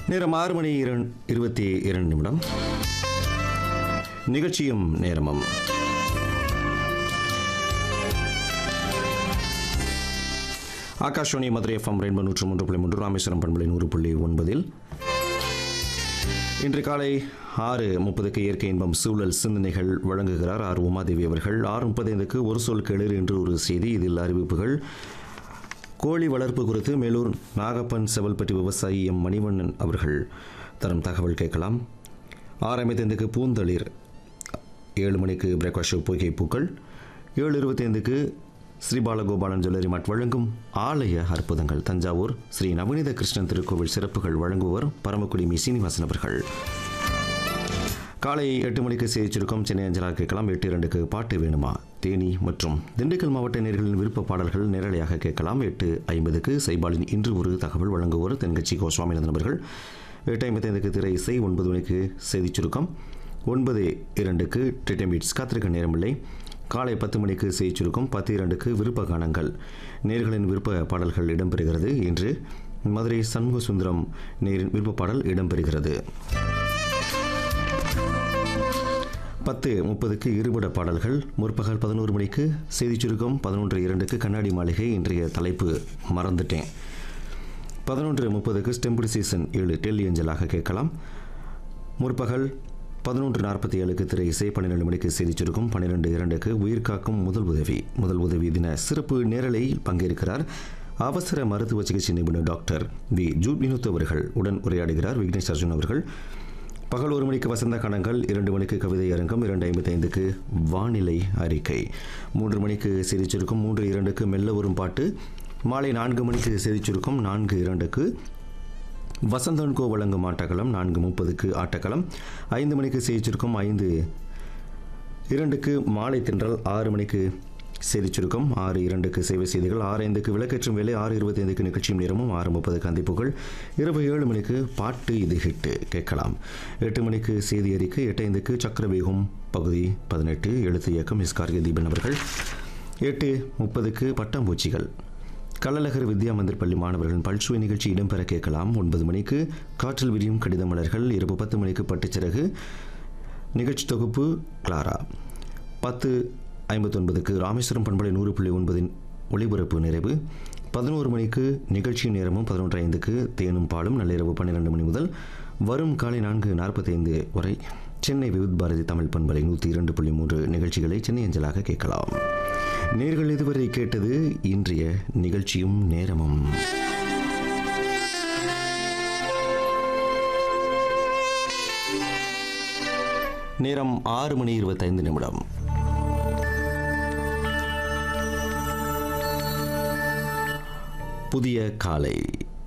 நேரம் ஆறு மணி இரண் இருபத்தி இரண்டு நிமிடம் நிகழ்ச்சியும் நேரமும் ஆகாஷ்வாணி மதுரை எஃப்எம் ரெயின்போ நூற்று மூன்று புள்ளி மூன்று ராமேஸ்வரம் பண்பலை நூறு புள்ளி ஒன்பதில் இன்று காலை ஆறு முப்பதுக்கு இயற்கை இன்பம் சூழல் சிந்தனைகள் வழங்குகிறார் ஆர் உமாதேவி அவர்கள் ஆறு முப்பத்தைந்துக்கு ஒரு சொல் கேளு என்று ஒரு செய்தி இதில் அறிவிப்புகள் கோழி வளர்ப்பு குறித்து மேலூர் நாகப்பன் செவல்பட்டி விவசாயி எம் மணிவண்ணன் அவர்கள் தரும் தகவல் கேட்கலாம் ஆறு ஐம்பத்தைந்துக்கு பூந்தளிர் ஏழு மணிக்கு பிரேக்ஃபாஸ்ட் ஷோ பொய்கை பூக்கள் ஏழு இருபத்தைந்துக்கு ஸ்ரீ பாலகோபாலன் ஜுவல்லரி மாட் வழங்கும் ஆலய அற்புதங்கள் தஞ்சாவூர் ஸ்ரீ நவநீத கிருஷ்ணன் திருக்கோவில் சிறப்புகள் வழங்குவர் பரமக்குடி மி சீனிவாசன் அவர்கள் காலை எட்டு மணிக்கு செய்தி சுருக்கம் சென்னை அஞ்சலாக கேட்கலாம் எட்டு இரண்டுக்கு பாட்டு வேணுமா தேனி மற்றும் திண்டுக்கல் மாவட்ட நேர்களின் விருப்ப பாடல்கள் நேரலையாக கேட்கலாம் எட்டு ஐம்பதுக்கு சைபாலின் இன்று ஒரு தகவல் வழங்குவோர் தென்கட்சி கோ சுவாமிநாதன் அவர்கள் எட்டு ஐம்பத்தைந்துக்கு திரை இசை ஒன்பது மணிக்கு செய்தி சுருக்கம் ஒன்பது இரண்டுக்கு டிட்டமிட்ஸ் காத்திருக்க நேரமில்லை காலை பத்து மணிக்கு செய்தி சுருக்கம் பத்து இரண்டுக்கு விருப்ப கானங்கள் நேர்களின் விருப்ப பாடல்கள் இடம்பெறுகிறது இன்று மதுரை சண்முக சுந்தரம் நேரின் விருப்ப பாடல் இடம்பெறுகிறது பத்து முப்பதுக்கு இருபட பாடல்கள் முற்பகல் பதினோரு மணிக்கு செய்திச் சுருக்கம் பதினொன்று இரண்டுக்கு கண்ணாடி மாளிகை இன்றைய தலைப்பு மறந்துட்டேன் பதினொன்று முப்பதுக்கு ஸ்டெம்பிள் சீசன் ஏழு டெல்லி அஞ்சலாக கேட்கலாம் முற்பகல் பதினொன்று நாற்பத்தி ஏழுக்கு திரை இசை பன்னிரெண்டு மணிக்கு செய்திச் சுருக்கம் பன்னிரெண்டு இரண்டுக்கு உயிர் காக்கும் முதல் உதவி முதல் உதவி தின சிறப்பு நேரலையில் பங்கேற்கிறார் அவசர மருத்துவ சிகிச்சை நிபுணர் டாக்டர் வி ஜூட் வினோத் அவர்கள் உடன் உரையாடுகிறார் விக்னேஷ் அர்ஜுன் அவர்கள் பகல் ஒரு மணிக்கு வசந்த கணங்கள் இரண்டு மணிக்கு கவிதை அரங்கம் இரண்டு ஐம்பத்தைந்துக்கு வானிலை அறிக்கை மூன்று மணிக்கு செய்திச் சுருக்கம் மூன்று இரண்டுக்கு மெல்ல வரும் பாட்டு மாலை நான்கு மணிக்கு செய்திச் சுருக்கம் நான்கு இரண்டுக்கு வசந்தன் கோ வழங்கும் ஆட்டக்களம் நான்கு முப்பதுக்கு ஆட்டக்களம் ஐந்து மணிக்கு செய்திச் சுருக்கம் ஐந்து இரண்டுக்கு மாலை தென்றல் ஆறு மணிக்கு செய்திச் சுருக்கம் ஆறு இரண்டுக்கு சேவை செய்திகள் ஆறு ஐந்துக்கு விளக்கேற்றும் வேலை ஆறு இருபத்தி ஐந்துக்கு நிகழ்ச்சியும் நேரமும் ஆறு முப்பது கந்திப்புகள் இரவு ஏழு மணிக்கு பாட்டு இது ஹிட்டு கேட்கலாம் எட்டு மணிக்கு செய்தி அறிக்கை எட்டு ஐந்துக்கு சக்கரவேகம் பகுதி பதினெட்டு எழுத்து இயக்கம் எஸ் கார்கே தீபன் அவர்கள் எட்டு முப்பதுக்கு பட்டாம்பூச்சிகள் கள்ளழகர் வித்யா மந்திர் பள்ளி மாணவர்களின் பல்சுவை நிகழ்ச்சி இடம்பெற கேட்கலாம் ஒன்பது மணிக்கு காற்றில் விரியும் கடித மலர்கள் இரவு பத்து மணிக்கு பட்டுச்சிறகு நிகழ்ச்சி தொகுப்பு கிளாரா பத்து ஐம்பத்தொன்பதுக்கு ராமேஸ்வரம் பண்பலை நூறு புள்ளி ஒன்பதின் ஒளிபரப்பு நிறைவு பதினோரு மணிக்கு நிகழ்ச்சி நேரமும் பதினொன்று ஐந்துக்கு தேனும் பாலும் நள்ளிரவு பன்னிரெண்டு மணி முதல் வரும் காலை நான்கு நாற்பத்தைந்து வரை சென்னை விவித் பாரதி தமிழ் பண்பலை நூற்றி இரண்டு புள்ளி மூன்று நிகழ்ச்சிகளை சென்னை அஞ்சலாக கேட்கலாம் நேர்கள் இதுவரை கேட்டது இன்றைய நிகழ்ச்சியும் நேரமும் நேரம் ஆறு மணி இருபத்தைந்து நிமிடம் புதிய காலை